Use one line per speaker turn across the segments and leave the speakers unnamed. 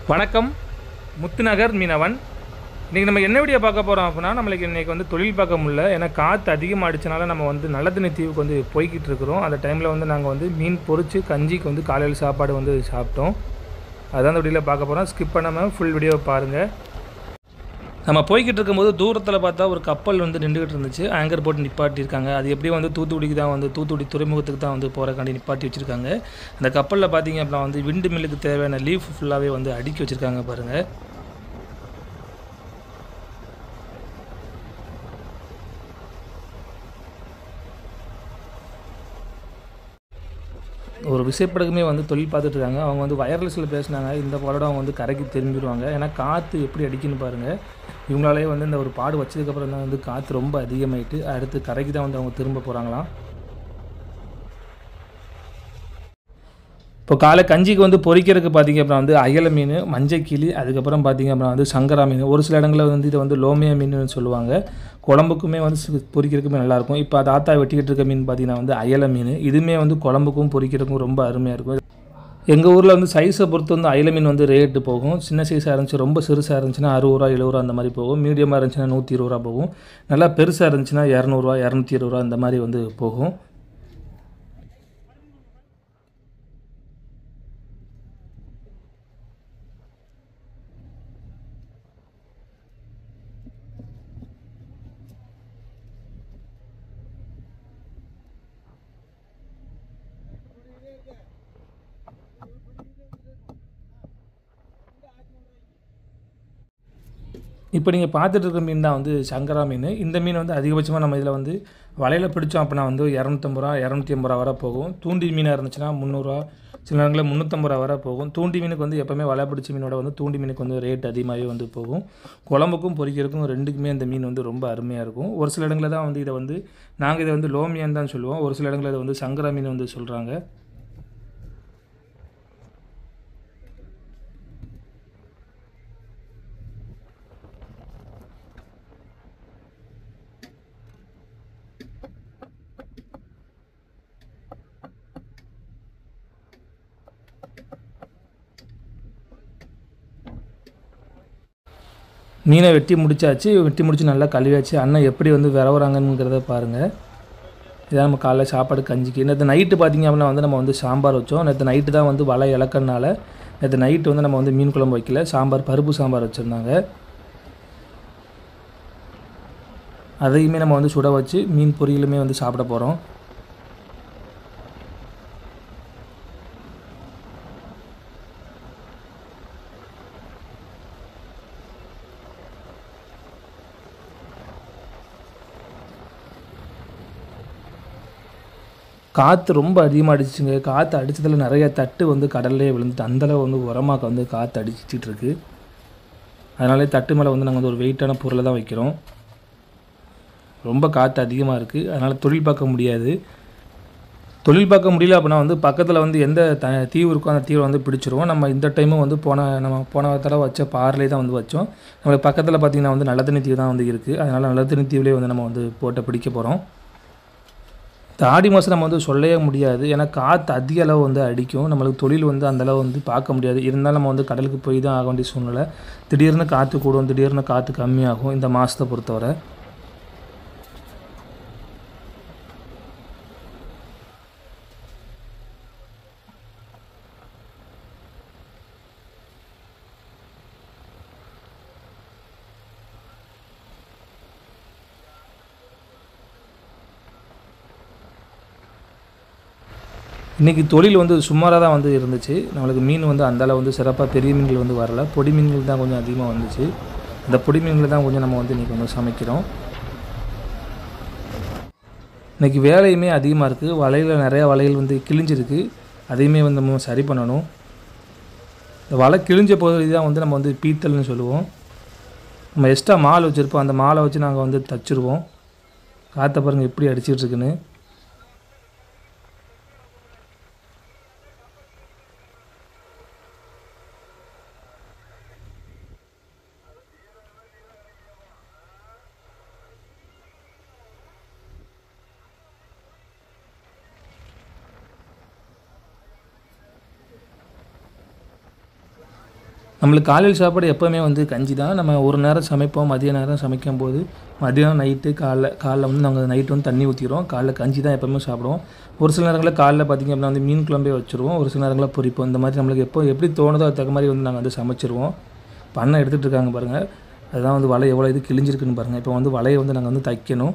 வணக்கம் முத்துநகர் மீனவன் இன்றைக்கி நம்ம என்ன வீடியோ பார்க்க போகிறோம் அப்படின்னா நம்மளுக்கு இன்றைக்கி வந்து தொழில் பார்க்க முடியல ஏன்னா காற்று அதிகமாக அடிச்சனால நம்ம வந்து நல்ல தண்ணி தீவுக்கு வந்து போய்கிட்டு இருக்கிறோம் அந்த டைமில் வந்து நாங்கள் வந்து மீன் பொரிச்சு கஞ்சிக்கு வந்து காலையில் சாப்பாடு வந்து சாப்பிட்டோம் அதான் அந்த வீடியோவில் பார்க்க போகிறோம் ஸ்கிப் பண்ணாமல் ஃபுல் வீடியோவை பாருங்கள் நம்ம போய்கிட்டு இருக்கும்போது தூரத்தில் பார்த்தா ஒரு கப்பல் வந்து நின்றுக்கிட்டு இருந்துச்சு ஆங்கர் போட்டு நிப்பாட்டியிருக்காங்க அது எப்படியும் வந்து தூத்துக்குடிக்கு தான் வந்து தூத்துக்குடி துறைமுகத்துக்கு தான் வந்து போகிறக்காண்டி நிப்பாட்டி வச்சுருக்காங்க அந்த கப்பலில் பார்த்தீங்க அப்படின்னா வந்து விண்டு மில்லுக்கு தேவையான லீஃப் ஃபுல்லாகவே வந்து அடுக்கி வச்சுருக்காங்க பாருங்கள் ஒரு விசைப்படகுமே வந்து தொழில் பார்த்துட்டு இருக்காங்க அவங்க வந்து வயர்லெஸில் பேசினாங்க இந்த வருடம் அவங்க வந்து கரைக்கு திரும்பிடுவாங்க ஏன்னா காற்று எப்படி அடிக்குன்னு பாருங்கள் இவங்களாலே வந்து இந்த ஒரு பாடு வச்சதுக்கப்புறம் தான் வந்து காற்று ரொம்ப அதிகமாயிட்டு அடுத்து கரைக்கு தான் வந்து அவங்க திரும்ப போகிறாங்களாம் இப்போ காலை கஞ்சிக்கு வந்து பொரிக்கிறதுக்கு பார்த்தீங்க அப்படின்னா வந்து அயல மீன் மஞ்சள் கிளி அதுக்கப்புறம் பார்த்தீங்க அப்படின்னா வந்து சங்கரா மீன் ஒரு சில இடங்களில் வந்து இதை வந்து லோமியா மீன் சொல்லுவாங்க குழம்புக்குமே வந்து சு- பொரிக்கிறதுக்குமே நல்லாயிருக்கும் இப்போ அது ஆத்தா வெட்டிக்கிட்டு இருக்க மீன் பார்த்தீங்கன்னா வந்து அயல மீன் இதுவுமே வந்து குழம்புக்கும் பொரிக்கிறதுக்கும் ரொம்ப அருமையாக இருக்கும் எங்கள் ஊரில் வந்து சைஸை பொறுத்து வந்து அயல மீன் வந்து ரேட்டு போகும் சின்ன சைஸாக இருந்துச்சு ரொம்ப சிறுசாக இருந்துச்சுன்னா அறுபது ரூபா எழுபது ரூபா அந்த மாதிரி போகும் மீடியமாக இருந்துச்சுன்னா நூற்றி இருபது ரூபா போகும் நல்லா பெருசாக இருந்துச்சுன்னா இரநூறுவா இரநூத்தி இருபது ரூபா இந்த மாதிரி வந்து போகும் இப்போ நீங்கள் பார்த்துட்டு இருக்க மீன் தான் வந்து சங்கரா மீன் இந்த மீன் வந்து அதிகபட்சமாக நம்ம இதில் வந்து வலையில் பிடிச்சோம் அப்படின்னா வந்து இரநூத்தம்பது ரூபா இரநூத்தி ஐம்பது ரூபா வரை போகும் தூண்டி மீனாக இருந்துச்சுன்னா முந்நூறுரூவா சில நேரங்களில் முந்நூற்றம்பது ரூபா வரை போகும் தூண்டி மீனுக்கு வந்து எப்போவுமே வலை பிடிச்ச மீனோட வந்து தூண்டி மீனுக்கு வந்து ரேட் அதிகமாகவே வந்து போகும் குழம்புக்கும் பொரிக்கிறதுக்கும் ரெண்டுக்குமே இந்த மீன் வந்து ரொம்ப அருமையாக இருக்கும் ஒரு சில இடங்களில் தான் வந்து இதை வந்து நாங்கள் இதை வந்து லோமியான்னு தான் சொல்லுவோம் ஒரு சில இடங்களில் இதை வந்து சங்கரா மீன் வந்து சொல்கிறாங்க மீனை வெட்டி முடிச்சாச்சு வெட்டி முடிச்சு நல்லா கழுவியாச்சு அண்ணன் எப்படி வந்து விரவுறாங்கங்கிறத பாருங்கள் இதான் நம்ம காலைல சாப்பாடு கஞ்சிக்கு நேற்று நைட்டு பார்த்தீங்க அப்படின்னா வந்து நம்ம வந்து சாம்பார் வச்சோம் நேற்று நைட்டு தான் வந்து வலை இழக்கறனால நேற்று நைட்டு வந்து நம்ம வந்து மீன் குழம்பு வைக்கல சாம்பார் பருப்பு சாம்பார் வச்சுருந்தாங்க அதையுமே நம்ம வந்து சுட வச்சு மீன் பொரியலுமே வந்து சாப்பிட போகிறோம் காற்று ரொம்ப அதிகமாக அடிச்சுங்க காற்று அடிச்சதில் நிறைய தட்டு வந்து கடல்லே விழுந்துட்டு அந்தளவு வந்து உரமாக வந்து காற்று அடிச்சிட்டு இருக்கு அதனாலே தட்டு மேலே வந்து நாங்கள் வந்து ஒரு வெயிட்டான பொருளை தான் வைக்கிறோம் ரொம்ப காற்று அதிகமாக இருக்குது அதனால் தொழில் பார்க்க முடியாது தொழில் பார்க்க முடியல அப்படின்னா வந்து பக்கத்தில் வந்து எந்த த தீவு இருக்கோ அந்த தீவை வந்து பிடிச்சிருவோம் நம்ம இந்த டைமும் வந்து போன நம்ம போன தடவை வச்ச பார்லே தான் வந்து வச்சோம் நம்மளுக்கு பக்கத்தில் பார்த்திங்கன்னா வந்து நல்ல தண்ணி தீவு தான் வந்து இருக்குது அதனால் நல்ல தண்ணி தீவுலேயே வந்து நம்ம வந்து போட்டை பிடிக்க போகிறோம் இந்த ஆடி மாதம் நம்ம வந்து சொல்லவே முடியாது ஏன்னா காற்று அதிக அளவு வந்து அடிக்கும் நம்மளுக்கு தொழில் வந்து அந்த அளவு வந்து பார்க்க முடியாது இருந்தாலும் நம்ம வந்து கடலுக்கு போய் தான் ஆக வேண்டிய சூழ்நிலை திடீர்னு காற்று கூடும் திடீர்னு காற்று கம்மியாகும் இந்த மாதத்தை பொறுத்தவரை இன்றைக்கி தொழில் வந்து சுமாராக தான் வந்து இருந்துச்சு நம்மளுக்கு மீன் வந்து அந்தளவு வந்து சிறப்பாக பெரிய மீன்கள் வந்து வரல பொடி மீன்கள் தான் கொஞ்சம் அதிகமாக வந்துச்சு அந்த பொடி மீன்கள் தான் கொஞ்சம் நம்ம வந்து இன்றைக்கி வந்து சமைக்கிறோம் இன்றைக்கி வேலையுமே அதிகமாக இருக்குது வலையில் நிறையா வலைகள் வந்து கிழிஞ்சிருக்கு அதையுமே வந்து நம்ம சரி பண்ணணும் இந்த வலை கிழிஞ்ச பகுதி தான் வந்து நம்ம வந்து பீத்தல்னு சொல்லுவோம் நம்ம எக்ஸ்ட்ரா மால் வச்சுருப்போம் அந்த மாலை வச்சு நாங்கள் வந்து தச்சுருவோம் காற்றை பாருங்கள் எப்படி அடிச்சிட்டு இருக்குன்னு நம்மளுக்கு காலையில் சாப்பாடு எப்போவுமே வந்து கஞ்சி தான் நம்ம ஒரு நேரம் சமைப்போம் மதிய நேரம் சமைக்கும் போது மதியம் நைட்டு காலைல காலைல வந்து நாங்கள் நைட்டு வந்து தண்ணி ஊற்றிடுவோம் காலைல கஞ்சி தான் எப்போவுமே சாப்பிடுவோம் ஒரு சில நேரங்களில் காலைல பார்த்திங்க அப்படின்னா வந்து மீன் குழம்பே வச்சுருவோம் ஒரு சில நேரங்களில் பொரிப்போம் இந்த மாதிரி நம்மளுக்கு எப்போ எப்படி தோணுதோ அதுக்கு தக்க மாதிரி வந்து நாங்கள் வந்து சமைச்சிருவோம் இப்போ அண்ணன் எடுத்துகிட்டு இருக்காங்க பாருங்கள் அதுதான் வந்து வலை எவ்வளோ இது கிழிஞ்சிருக்குன்னு பாருங்கள் இப்போ வந்து வலையை வந்து நாங்கள் வந்து தைக்கணும்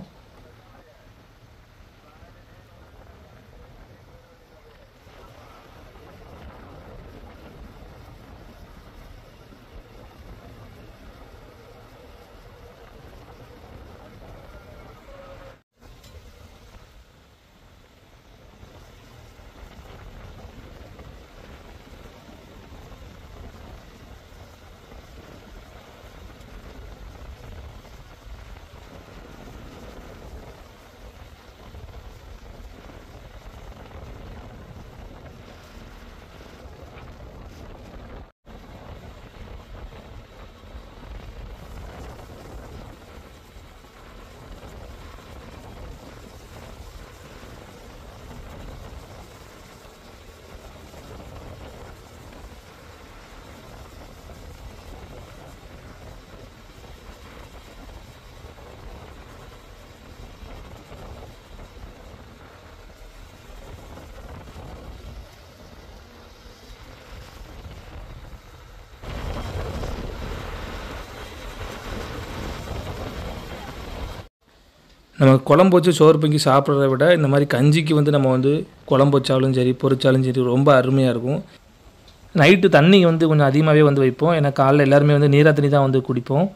நம்ம குழம்பு வச்சு சோறு பொங்கி சாப்பிட்றத விட இந்த மாதிரி கஞ்சிக்கு வந்து நம்ம வந்து குழம்பு வச்சாலும் சரி பொரிச்சாலும் சரி ரொம்ப அருமையாக இருக்கும் நைட்டு தண்ணி வந்து கொஞ்சம் அதிகமாகவே வந்து வைப்போம் ஏன்னா காலைல எல்லாருமே வந்து நீரா தண்ணி தான் வந்து குடிப்போம்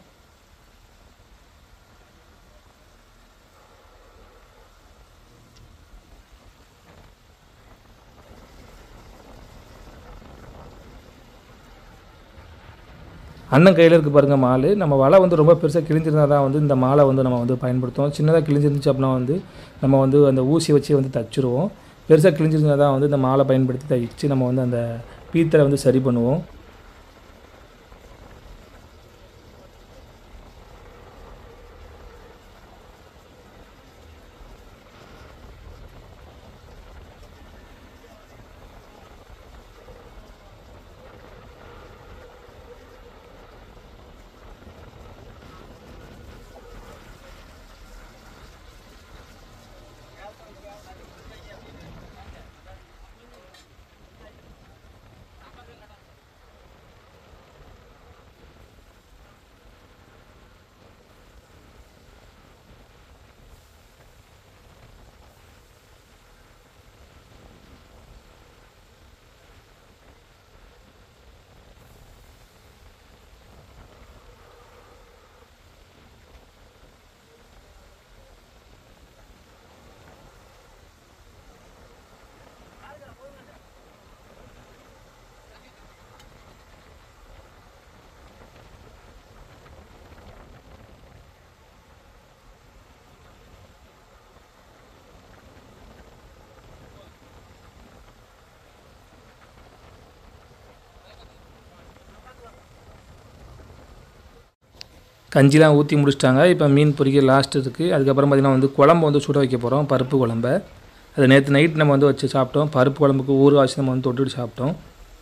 அண்ணன் கையில் இருக்க பாருங்க மாலை நம்ம வலை வந்து ரொம்ப பெருசாக கிழிஞ்சிருந்தா தான் வந்து இந்த மாலை வந்து நம்ம வந்து பயன்படுத்துவோம் சின்னதாக கிழிஞ்சிருந்துச்சு அப்படின்னா வந்து நம்ம வந்து அந்த ஊசி வச்சு வந்து தச்சுருவோம் பெருசாக கிழிஞ்சிருந்தா தான் வந்து இந்த மாலை பயன்படுத்தி தைச்சு நம்ம வந்து அந்த பீத்தலை வந்து சரி பண்ணுவோம் கஞ்சிலாம் ஊற்றி முடிச்சிட்டாங்க இப்போ மீன் பொரிக்க லாஸ்ட் இருக்குது அதுக்கப்புறம் பார்த்திங்கன்னா வந்து குழம்பு வந்து சுட வைக்க போகிறோம் பருப்பு குழம்ப அது நேற்று நைட் நம்ம வந்து வச்சு சாப்பிட்டோம் பருப்பு குழம்புக்கு ஊறு வாசி நம்ம வந்து தொட்டுட்டு சாப்பிட்டோம்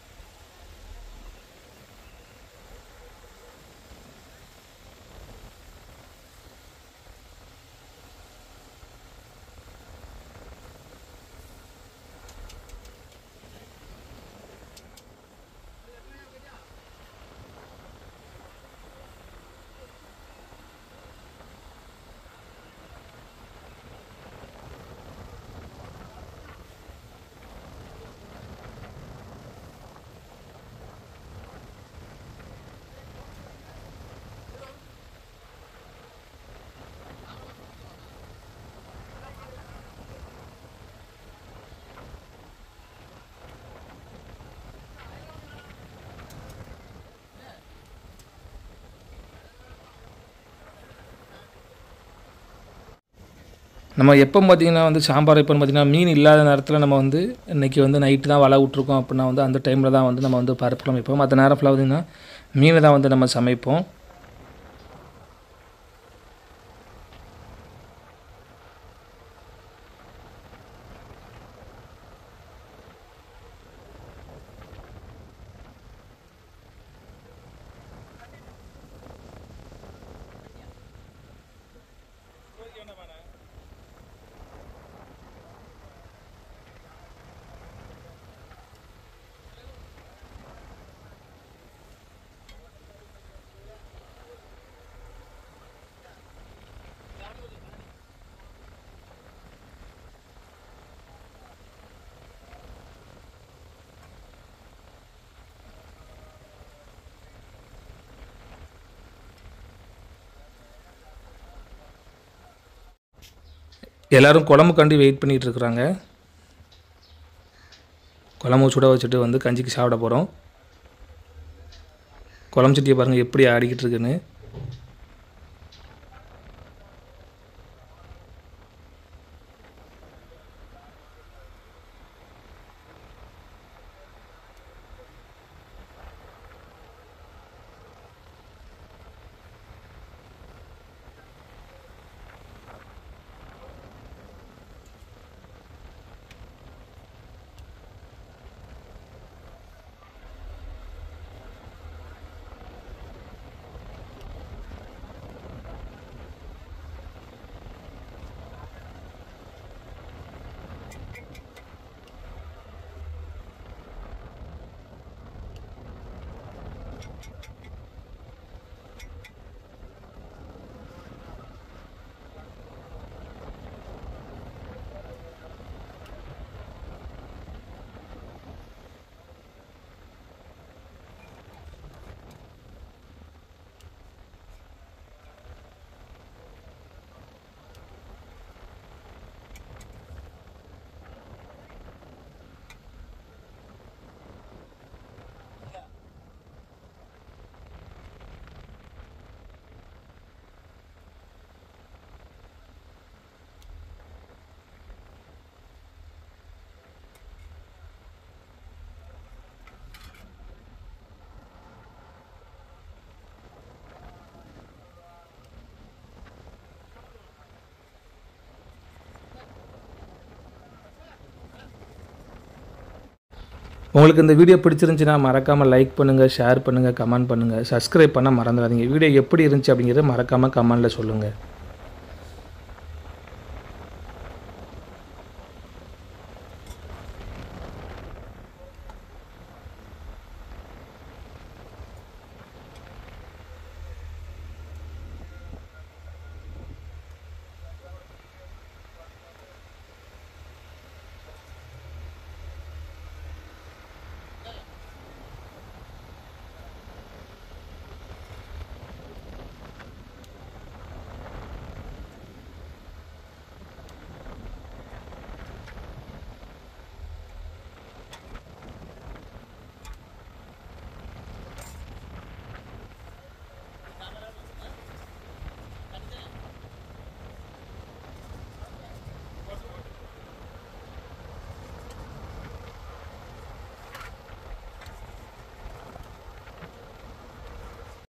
நம்ம எப்போ பார்த்தீங்கன்னா வந்து சாம்பார் எப்போன்னு பார்த்தீங்கன்னா மீன் இல்லாத நேரத்தில் நம்ம வந்து இன்றைக்கி வந்து நைட்டு தான் வலை விட்ருக்கோம் அப்படின்னா வந்து அந்த டைமில் தான் வந்து நம்ம வந்து பருப்பு குழம்பு வைப்போம் மற்ற நேரம் ஃபுல்லாக பார்த்தீங்கன்னா மீனை தான் வந்து நம்ம சமைப்போம் எல்லோரும் குழம்புக்காண்டி வெயிட் பண்ணிகிட்டு இருக்கிறாங்க குழம்பு சுட வச்சுட்டு வந்து கஞ்சிக்கு சாப்பிட போகிறோம் குழம்பு சட்டியை பாருங்கள் எப்படி ஆடிக்கிட்டு இருக்குன்னு உங்களுக்கு இந்த வீடியோ பிடிச்சிருந்துச்சுன்னா மறக்காமல் லைக் பண்ணுங்கள் ஷேர் பண்ணுங்கள் கமெண்ட் பண்ணுங்கள் சப்ஸ்கிரைப் பண்ண மறந்துடாதீங்க வீடியோ எப்படி இருந்துச்சு அப்படிங்கிறத மறக்காமல் கமெண்டில் சொல்லுங்கள்